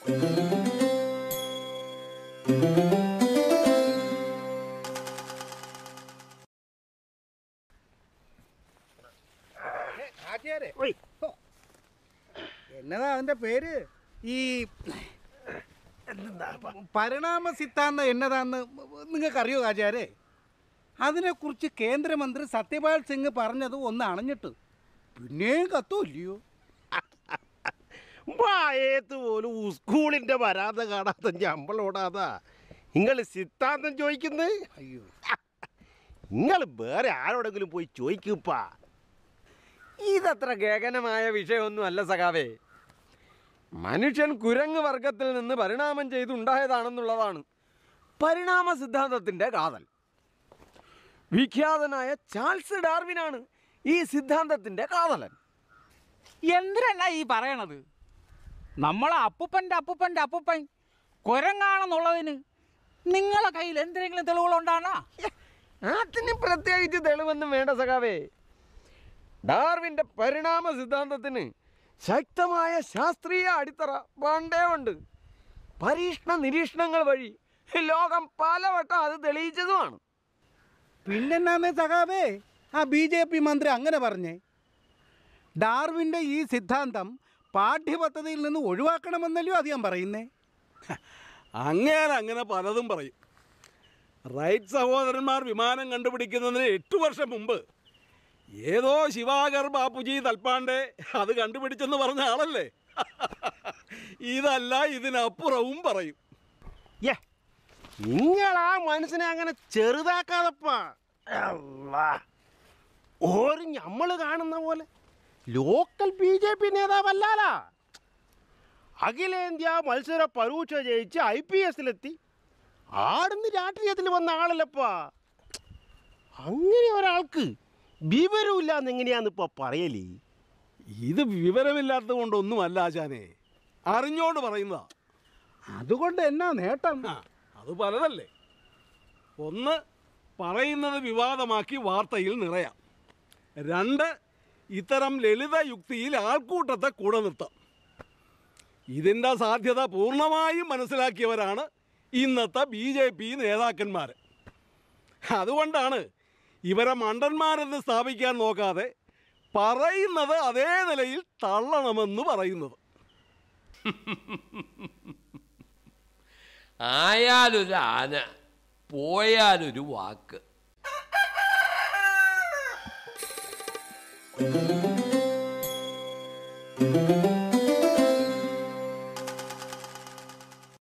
ആചാരെ എന്നതാ അതിന്റെ പേര് ഈ പരിണാമ സിദ്ധാന്തം എന്നതാന്ന് നിങ്ങൾക്കറിയോ ആചാരെ അതിനെക്കുറിച്ച് കേന്ദ്രമന്ത്രി സത്യപാൽ സിംഗ് പറഞ്ഞത് ഒന്ന് അണഞ്ഞിട്ട് പിന്നെയും കത്തുമില്ലയോ വായേത്ത് പോലും സ്കൂളിന്റെ വരാതെ കാണാത്ത ഞമ്മളോടാതാ നിങ്ങൾ സിദ്ധാന്തം ചോദിക്കുന്നത് അയ്യോ നിങ്ങൾ വേറെ ആരോടെങ്കിലും പോയി ചോദിക്കുപ്പാ ഇതത്ര ഗഗനമായ വിഷയമൊന്നും അല്ല സഖാവേ മനുഷ്യൻ കുരങ്ങ് വർഗത്തിൽ നിന്ന് പരിണാമം ചെയ്തുണ്ടായതാണെന്നുള്ളതാണ് പരിണാമ സിദ്ധാന്തത്തിന്റെ കാതൽ വിഖ്യാതനായ ചാൾസ് ഡാർവിനാണ് ഈ സിദ്ധാന്തത്തിന്റെ കാതലൻ എന്തിനല്ല ഈ പറയണത് നമ്മളെ അപ്പൂപ്പൻ്റെ അപ്പൂപ്പൻ്റെ അപ്പൂപ്പൻ കുരങ്ങാണെന്നുള്ളതിന് നിങ്ങളെ കയ്യിൽ എന്തെങ്കിലും തെളിവുകളുണ്ടാണോ അതിന് പ്രത്യേകിച്ച് തെളിവൊന്നും വേണ്ട സഖാവേ ഡാർവിന്റെ പരിണാമ സിദ്ധാന്തത്തിന് ശക്തമായ ശാസ്ത്രീയ അടിത്തറ പണ്ടേ ഉണ്ട് പരീക്ഷണ നിരീക്ഷണങ്ങൾ വഴി ലോകം പലവട്ടം അത് തെളിയിച്ചതുമാണ് പിന്നെന്നാന്നേ സഖാവേ ആ ബി ജെ പി മന്ത്രി അങ്ങനെ പറഞ്ഞേ ഡാർവിൻ്റെ ഈ സിദ്ധാന്തം പാഠ്യപദ്ധതിയിൽ നിന്ന് ഒഴിവാക്കണമെന്നല്ലയോ അധികം പറയുന്നേ അങ്ങേര് അങ്ങനെ പലതും പറയും റൈറ്റ് സഹോദരന്മാർ വിമാനം കണ്ടുപിടിക്കുന്നതിന് എട്ട് വർഷം മുമ്പ് ഏതോ ശിവാകർ ബാപ്പുജി തൽപ്പാണ്ടെ അത് കണ്ടുപിടിച്ചെന്ന് പറഞ്ഞ ആളല്ലേ ഇതല്ല ഇതിനപ്പുറവും പറയും ഏ നിങ്ങൾ ആ മനസ്സിനെ അങ്ങനെ ചെറുതാക്കാതപ്പാ അല്ലാ. ഓര് ഞമ്മള് കാണുന്ന പോലെ ലോക്കൽ ബി ജെ പി നേതാവല്ലാലാ അഖിലേന്ത്യാ മത്സര പരീക്ഷ ജയിച്ച് ഐ പി എസിലെത്തി ആടുന്ന് രാഷ്ട്രീയത്തിൽ വന്ന ആളല്ലപ്പാ അങ്ങനെ ഒരാൾക്ക് വിവരമില്ലാന്ന് എങ്ങനെയാന്ന് ഇപ്പൊ പറയലേ ഇത് വിവരമില്ലാത്തത് കൊണ്ടൊന്നുമല്ല ആശാനെ അറിഞ്ഞോണ്ട് പറയുന്നതാ അതുകൊണ്ട് എന്നാ നേട്ടം ആ, അത് പലതല്ലേ ഒന്ന് പറയുന്നത് വിവാദമാക്കി വാർത്തയിൽ നിറയാം രണ്ട് ഇത്തരം ലളിത യുക്തിയിൽ ആൾക്കൂട്ടത്തെ കൂടെ നിർത്താം ഇതിൻ്റെ സാധ്യത പൂർണ്ണമായും മനസ്സിലാക്കിയവരാണ് ഇന്നത്തെ ബി ജെ പി നേതാക്കന്മാർ അതുകൊണ്ടാണ് ഇവരെ മണ്ടന്മാരെന്ന് സ്ഥാപിക്കാൻ നോക്കാതെ പറയുന്നത് അതേ നിലയിൽ തള്ളണമെന്ന് പറയുന്നത് ആയാലൊരു ആന പോയാലൊരു വാക്ക് ആ